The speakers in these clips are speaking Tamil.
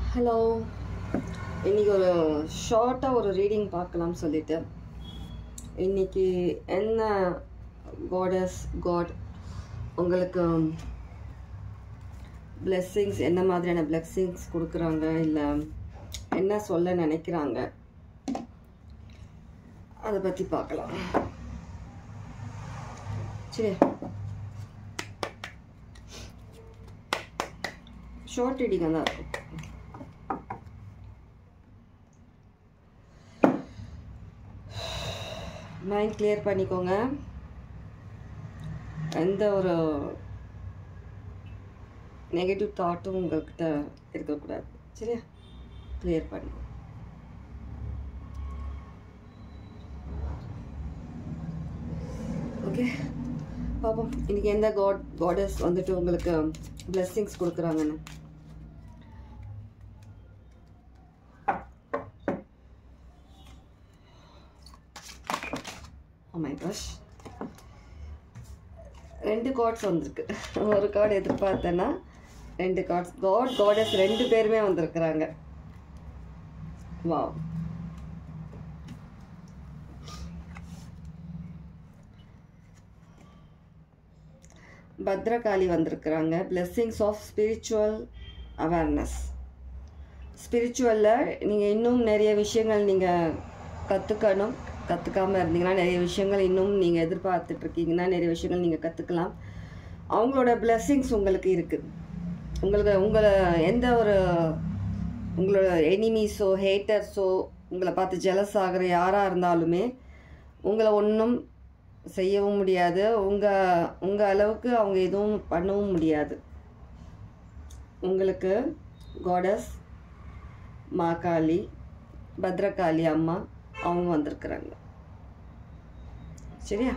ஹலோ இன்னைக்கு ஒரு ஷார்ட்டாக ஒரு ரீடிங் பார்க்கலாம் சொல்லிட்டு இன்னைக்கு என்ன காடஸ் காட் உங்களுக்கு பிளெஸ்ஸிங்ஸ் என்ன மாதிரியான பிளெஸ்ஸிங்ஸ் கொடுக்குறாங்க இல்லை என்ன சொல்ல நினைக்கிறாங்க அதை பற்றி பார்க்கலாம் சரி ஷார்ட் ரீடிங்காக தான் இருக்கும் மைண்ட் கிளியர் பண்ணிக்கோங்க எந்த ஒரு நெகட்டிவ் தாட்டும் உங்கள்கிட்ட இருக்கக்கூடாது சரியா கிளியர் பண்ணி ஓகே பாப்போம் இன்னைக்கு எந்த காட் காடஸ் வந்துட்டு உங்களுக்கு பிளெஸ்ஸிங்ஸ் கொடுக்குறாங்கன்னு oh my gosh ரெண்டு கார்ட்ஸ் வந்திருக்கு ஒரு கார்டு எதிர்பார்த்தேன்னா ரெண்டு கார்ட்ஸ் காட் காடஸ் ரெண்டு பேருமே வந்திருக்கிறாங்க வாவ் பத்ரகாளி வந்திருக்கிறாங்க பிளெஸ்ஸிங்ஸ் ஆஃப் ஸ்பிரிச்சுவல் அவேர்னஸ் ஸ்பிரிச்சுவலில் நீங்கள் இன்னும் நிறைய விஷயங்கள் நீங்கள் கற்றுக்கணும் கற்றுக்காமல் இருந்தீங்கன்னா நிறைய விஷயங்கள் இன்னும் நீங்கள் எதிர்பார்த்துட்டு இருக்கீங்கன்னா நிறைய விஷயங்கள் நீங்கள் கற்றுக்கலாம் அவங்களோட பிளெஸ்ஸிங்ஸ் உங்களுக்கு இருக்குது உங்களுக்கு உங்களை எந்த ஒரு உங்களோட எனிமீஸோ ஹேட்டர்ஸோ உங்களை பார்த்து ஜெலஸ் ஆகிற யாராக இருந்தாலுமே உங்களை ஒன்றும் செய்யவும் முடியாது உங்கள் உங்கள் அளவுக்கு அவங்க எதுவும் பண்ணவும் முடியாது உங்களுக்கு காடஸ் மாகாளி பத்ரகாளி அம்மா அவங்க வந்திருக்கிறாங்க சரியா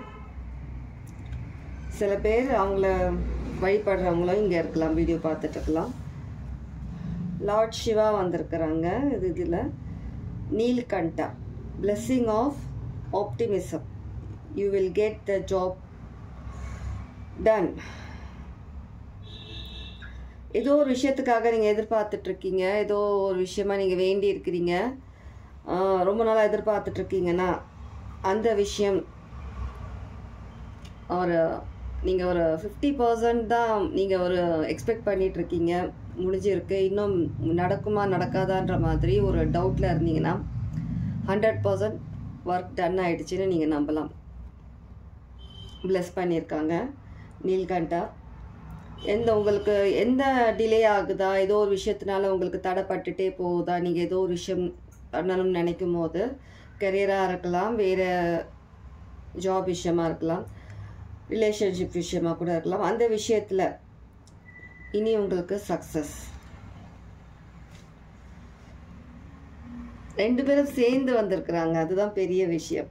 சில பேர் அவங்கள வழிபடுறவங்களும் இங்கே இருக்கலாம் வீடியோ பார்த்துட்டு இருக்கலாம் லார்ட் சிவா வந்திருக்கிறாங்க இது இதில் Neelkanta blessing of optimism you will get the job done ஏதோ ஒரு விஷயத்துக்காக நீங்கள் எதிர்பார்த்துட்ருக்கீங்க ஏதோ ஒரு விஷயமா நீங்கள் வேண்டி இருக்கிறீங்க ரொம்ப நாளாக எதிர்பார்த்துட்ருக்கீங்கன்னா அந்த விஷயம் ஒரு நீங்கள் ஒரு ஃபிஃப்டி பர்சன்ட் தான் நீங்கள் ஒரு எக்ஸ்பெக்ட் பண்ணிகிட்ருக்கீங்க முடிஞ்சிருக்கு இன்னும் நடக்குமா நடக்காதான்ற மாதிரி ஒரு டவுட்டில் இருந்தீங்கன்னா ஹண்ட்ரட் பர்சன்ட் ஒர்க் டன் ஆகிடுச்சின்னு நீங்கள் நம்பலாம் ப்ளஸ் பண்ணியிருக்காங்க நீல்கண்டா எந்த உங்களுக்கு எந்த டிலே ஆகுதா ஏதோ ஒரு விஷயத்தினால உங்களுக்கு தடைப்பட்டுட்டே போகுதா நீங்கள் ஏதோ ஒரு விஷயம் பண்ணணும்னு நினைக்கும் போது கெரியராக இருக்கலாம் வேறு ஜாப் விஷயமா இருக்கலாம் ரிலேஷன்ஷிப் விஷயமா கூட இருக்கலாம் அந்த விஷயத்தில் இனி உங்களுக்கு சக்ஸஸ் ரெண்டு பேரும் சேர்ந்து வந்திருக்கிறாங்க அதுதான் பெரிய விஷயம்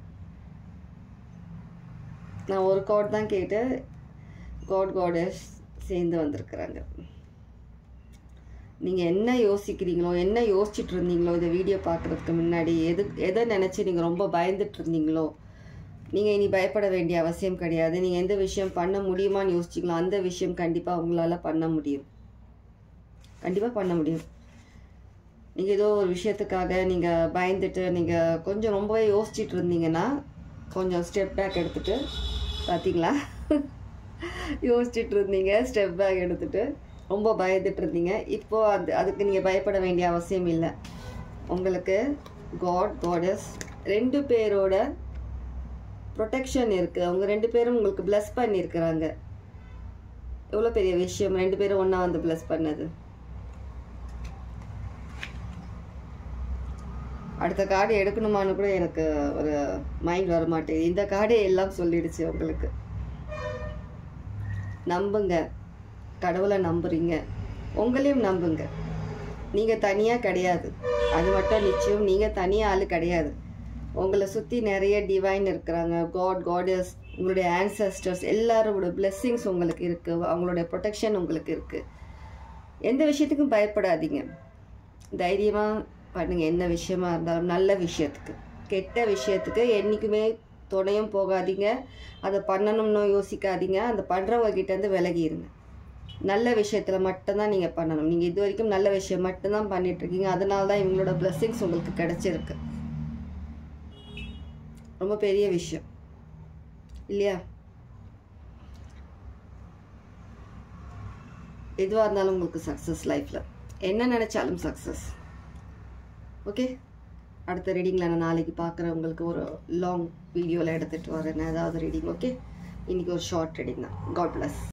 நான் ஒரு காட் தான் கேட்டு காட் காடஸ் சேர்ந்து வந்திருக்கிறாங்க நீங்கள் என்ன யோசிக்கிறீங்களோ என்ன யோசிச்சுட்டு இருந்தீங்களோ இந்த வீடியோ பார்க்குறதுக்கு முன்னாடி எது எதை நினச்சி நீங்கள் ரொம்ப பயந்துட்டு இருந்தீங்களோ நீங்கள் இனி பயப்பட வேண்டிய அவசியம் கிடையாது நீங்கள் எந்த விஷயம் பண்ண முடியுமான்னு யோசிச்சிங்களோ அந்த விஷயம் கண்டிப்பாக உங்களால் பண்ண முடியும் கண்டிப்பாக பண்ண முடியும் நீங்கள் ஏதோ ஒரு விஷயத்துக்காக நீங்கள் பயந்துட்டு நீங்கள் கொஞ்சம் ரொம்பவே யோசிச்சுட்டு இருந்தீங்கன்னா கொஞ்சம் ஸ்டெப் பேக் எடுத்துகிட்டு பார்த்தீங்களா யோசிச்சுட்டு இருந்தீங்க ஸ்டெப் பேக் எடுத்துகிட்டு ரொம்ப பயந்துட்டு இருந்தீங்க இப்போது அது அதுக்கு நீங்கள் பயப்பட வேண்டிய அவசியம் இல்லை உங்களுக்கு காட் காடஸ் ரெண்டு பேரோட ப்ரொடெக்ஷன் இருக்குது அவங்க ரெண்டு பேரும் உங்களுக்கு ப்ளஸ் பண்ணியிருக்கிறாங்க எவ்வளோ பெரிய விஷயம் ரெண்டு பேரும் ஒன்றா வந்து ப்ளஸ் பண்ணது அடுத்த கார்டு எடுக்கணுமான்னு கூட எனக்கு ஒரு மைண்ட் வர மாட்டேங்குது இந்த கார்டே எல்லாம் சொல்லிடுச்சு உங்களுக்கு நம்புங்க கடவுளை நம்புறீங்க உங்களையும் நம்புங்க நீங்கள் தனியாக கிடையாது அது மட்டும் நிச்சயம் நீங்கள் தனியாக ஆள் கிடையாது உங்களை சுற்றி நிறைய டிவைன் இருக்கிறாங்க காட் காடஸ் உங்களுடைய ஆன்சஸ்டர்ஸ் எல்லாரோட பிளெஸ்ஸிங்ஸ் உங்களுக்கு இருக்குது அவங்களுடைய ப்ரொடெக்ஷன் உங்களுக்கு இருக்குது எந்த விஷயத்துக்கும் பயப்படாதீங்க தைரியமாக பண்ணுங்கள் என்ன விஷயமா இருந்தாலும் நல்ல விஷயத்துக்கு கெட்ட விஷயத்துக்கு என்றைக்குமே துணையும் போகாதீங்க அதை பண்ணணும்னு யோசிக்காதீங்க அந்த பண்ணுறவங்க கிட்டேருந்து விலகிருங்க நல்ல விஷயத்தில் மட்டும்தான் நீங்கள் பண்ணணும் நீங்கள் இது வரைக்கும் நல்ல விஷயம் மட்டும்தான் பண்ணிட்டு இருக்கீங்க அதனால தான் இவங்களோட பிளெஸ்ஸிங்ஸ் உங்களுக்கு கிடைச்சிருக்கு ரொம்ப பெரிய விஷயம் இல்லையா எதுவாக இருந்தாலும் உங்களுக்கு சக்ஸஸ் லைஃப்பில் என்ன நினச்சாலும் சக்ஸஸ் ஓகே அடுத்த ரீடிங்கில் நான் நாளைக்கு பார்க்குறேன் உங்களுக்கு ஒரு லாங் வீடியோவில் எடுத்துகிட்டு வரேன் ஏதாவது ரீடிங் ஓகே இன்றைக்கி ஒரு ஷார்ட் ரீடிங் தான் காட் பிளஸ்